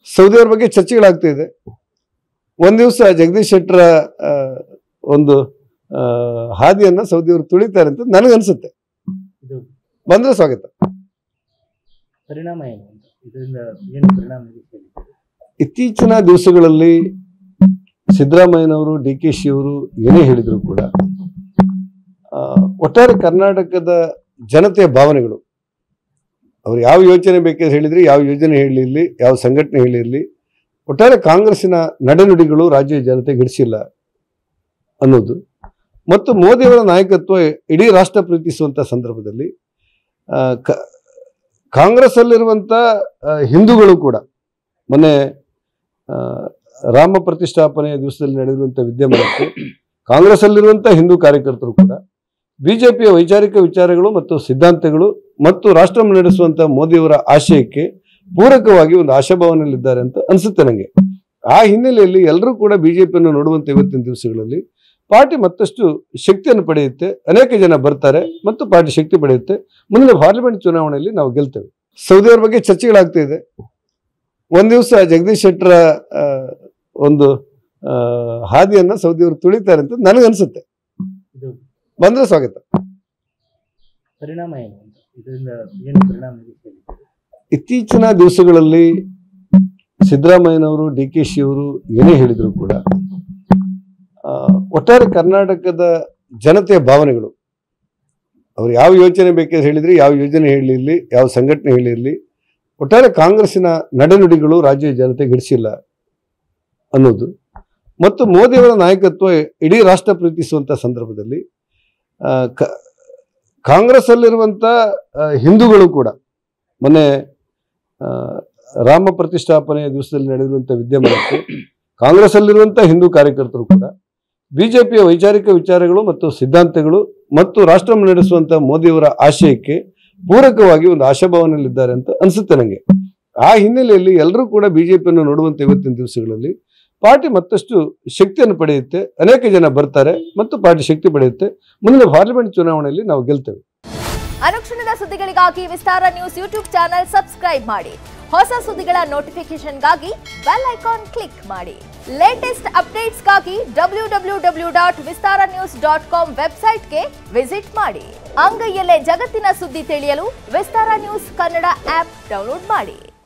Saudi ಅವ್ರ ಬಗ್ಗೆ ಚರ್ಚೆಗಳಾಗ್ತಾ ಇದೆ ಒಂದ್ ದಿವಸ ಜಗದೀಶ್ ಶೆಟ್ಟರ ಆ, ಒಂದು ಆ, ಹಾದಿಯನ್ನ ಸೌದಿ ಅವರು ತುಳಿತಾರೆ ಅಂತ ನನಗನ್ಸುತ್ತೆ ಇದು ಬಂದ್ರೆ ಸ್ವಾಗತ ಪರಿಣಾಮ ಏನು ಅಂತ ಇದರಿಂದ ಏನು ಪರಿಣಾಮ ನಿರೀಕ್ಷೆ ಇದೆ? ಇತ್ತೀಚಿನ ದಿವಸಗಳಲ್ಲಿ ಸಿದ್ದರಾಮಯ್ಯನವರು ಡಿ ಕೆ ಶಿ ಅವರು ಏನೇ ಹೇಳಿದ್ರು ಕೂಡ ಆ, ಒಟ್ಟಾರೆ ಕರ್ನಾಟಕದ ಜನತೆಯ ಭಾವನೆಗಳು ಅವ್ರು ಯಾವ ಯೋಚನೆ ಬೇಕಾದ್ರೆ ಹೇಳಿದ್ರಿ ಯಾವ ಯೋಜನೆ ಹೇಳಿರ್ಲಿ ಯಾವ ಸಂಘಟನೆ ಹೇಳಿರ್ಲಿ ಒಟ್ಟಾರೆ ಕಾಂಗ್ರೆಸ್ಸಿನ ನಡೆನುಡಿಗಳು ರಾಜ್ಯ ಜನತೆ ಗಿಡಿಸಿಲ್ಲ ಅನ್ನೋದು ಮತ್ತು ಮೋದಿಯವರ ನಾಯಕತ್ವ ಇಡೀ ರಾಷ್ಟ್ರ ಪ್ರೀತಿಸುವಂತ ಸಂದರ್ಭದಲ್ಲಿ ಆ, ಕ- ಕಾಂಗ್ರೆಸ್ ಅಲ್ಲಿರುವಂತ ಆ, ಹಿಂದೂಗಳು ಕೂಡ ಮೊನ್ನೆ ಆ, ರಾಮ ಪ್ರತಿಷ್ಠಾಪನೆಯ ದಿವಸದಲ್ಲಿ ನಡೆದಿರುವಂಥ ವಿದ್ಯಮಾನಕ್ಕೆ ಕಾಂಗ್ರೆಸ್ ಅಲ್ಲಿರುವಂಥ ಹಿಂದೂ ಕಾರ್ಯಕರ್ತರು ಕೂಡ ಬಿಜೆಪಿಯ ವೈಚಾರಿಕ ವಿಚಾರಗಳು ಮತ್ತು ಸಿದ್ಧಾಂತಗಳು ಮತ್ತು ರಾಷ್ಟ್ರ ನಡೆಸುವಂತ ಮೋದಿಯವರ ಆಶಯಕ್ಕೆ ಪೂರಕವಾಗಿ ಒಂದು ಆಶಾಭಾವನೆಯಲ್ಲಿದ್ದಾರೆ ಅಂತ ಅನ್ಸುತ್ತೆ ನನಗೆ ಆ ಹಿನ್ನೆಲೆಯಲ್ಲಿ ಎಲ್ಲರೂ ಕೂಡ ಬಿಜೆಪಿಯನ್ನು ನೋಡುವಂತ ಇವತ್ತಿನ ದಿವಸಗಳಲ್ಲಿ ಪಾರ್ಟಿ ಮತ್ತಷ್ಟು ಶಕ್ತಿಯನ್ನು ಪಡೆಯುತ್ತೆ ಅನೇಕ ಜನ ಬರ್ತಾರೆ ಮತ್ತು ಪಾರ್ಟಿ ಶಕ್ತಿ ಪಡೆಯುತ್ತೆ ಮುಂದಿನ ಪಾರ್ಲಿಮೆಂಟ್ ಚುನಾವಣೆಯಲ್ಲಿ ನಾವು ಗೆಲ್ತೇವೆ ಸೌದಿ ಅವ್ರ ಬಗ್ಗೆ ಚರ್ಚೆಗಳಾಗ್ತಾ ಇದೆ ಒಂದ್ ದಿವಸ ಜಗದೀಶ್ ಶೆಟ್ಟರ ಆ, ಒಂದು ಆ, ಹಾದಿಯನ್ನ ಸೌದಿ ಅವರು ತುಳಿತಾರೆ ಅಂತ ನನಗನ್ಸುತ್ತೆ ಇದು ಬಂದ್ರೆ ಸ್ವಾಗತ ಪರಿಣಾಮ ಏನು ಅಂತ ಇದರಿಂದ ಏನು ಪರಿಣಾಮ ನಿರೀಕ್ಷೆ ಇದೆ? ಇತ್ತೀಚಿನ ದಿವಸಗಳಲ್ಲಿ ಸಿದ್ದರಾಮಯ್ಯನವರು ಡಿ ಕೆ ಶಿ ಅವರು ಏನೇ ಹೇಳಿದ್ರು ಕೂಡ ಆ, ಒಟ್ಟಾರೆ ಕರ್ನಾಟಕದ ಜನತೆಯ ಭಾವನೆಗಳು ಅವ್ರು ಯಾವ ಯೋಚನೆ ಬೇಕಾದ್ರೆ ಹೇಳಿದ್ರಿ ಯಾವ ಯೋಜನೆ ಹೇಳಿರ್ಲಿ ಯಾವ ಸಂಘಟನೆ ಹೇಳಿರ್ಲಿ ಒಟ್ಟಾರೆ ಕಾಂಗ್ರೆಸ್ಸಿನ ನಡೆನುಡಿಗಳು ರಾಜ್ಯ ಜನತೆ ಗಿಡಿಸಿಲ್ಲ ಅನ್ನೋದು ಮತ್ತು ಮೋದಿಯವರ ನಾಯಕತ್ವ ಇಡೀ ರಾಷ್ಟ್ರ ಪ್ರೀತಿಸುವಂತ ಸಂದರ್ಭದಲ್ಲಿ ಆ, ಕ- ಕಾಂಗ್ರೆಸ್ ಅಲ್ಲಿರುವಂತ ಆ, ಹಿಂದೂಗಳು ಕೂಡ ಮೊನ್ನೆ ಆ, ರಾಮ ಪ್ರತಿಷ್ಠಾಪನೆಯ ದಿವಸದಲ್ಲಿ ನಡೆದಿರುವಂಥ ವಿದ್ಯಮಾನಕ್ಕೆ ಕಾಂಗ್ರೆಸ್ ಅಲ್ಲಿರುವಂಥ ಹಿಂದೂ ಕಾರ್ಯಕರ್ತರು ಕೂಡ ಬಿಜೆಪಿಯ ವೈಚಾರಿಕ ವಿಚಾರಗಳು ಮತ್ತು ಸಿದ್ಧಾಂತಗಳು ಮತ್ತು ರಾಷ್ಟ್ರ ನಡೆಸುವಂತ ಮೋದಿಯವರ ಆಶಯಕ್ಕೆ ಪೂರಕವಾಗಿ ಒಂದು ಆಶಾಭಾವನೆಯಲ್ಲಿದ್ದಾರೆ ಅಂತ ಅನ್ಸುತ್ತೆ ನನಗೆ ಆ ಹಿನ್ನೆಲೆಯಲ್ಲಿ ಎಲ್ಲರೂ ಕೂಡ ಬಿಜೆಪಿಯನ್ನು ನೋಡುವಂತ ಇವತ್ತಿನ ದಿವಸಗಳಲ್ಲಿ ಪಾರ್ಟಿ ಮತ್ತಷ್ಟು ಶಕ್ತಿಯನ್ನು ಪಡೆಯುತ್ತೆ ಅನೇಕ ಜನ ಬರ್ತಾರೆ ಮತ್ತು ಪಾರ್ಟಿ ಶಕ್ತಿ ಪಡೆಯುತ್ತೆ ಮುಂದಿನ ಪಾರ್ಲಿಮೆಂಟ್ ಚುನಾವಣೆಯಲ್ಲಿ ನಾವು ಗೆಲ್ತೇವೆ ಅನುಕ್ಷಣದ ಸುದ್ದಿಗಳಿಗಾಗಿ Vistara news YouTube channel subscribe ಮಾಡಿ ಹೊಸ ಸುದ್ದಿಗಳ ನೋಟಿಫಿಕೇಶನ್ಗಾಗಿ ಬೆಲ್ ಐಕಾನ್ ಕ್ಲಿಕ್ ಮಾಡಿ ಲೇಟೆಸ್ಟ್ ಅಪ್ಡೇಟ್ಸ್ಗಾಗಿ W W W dot Vistara news dot com ವೆಬ್ಸೈಟ್ಗೆ ವಿಸಿಟ್ ಮಾಡಿ ಅಂಗೈಯಲ್ಲೇ ಜಗತ್ತಿನ ಸುದ್ದಿ ತಿಳಿಯಲು Vistara news Kannada app download ಮಾಡಿ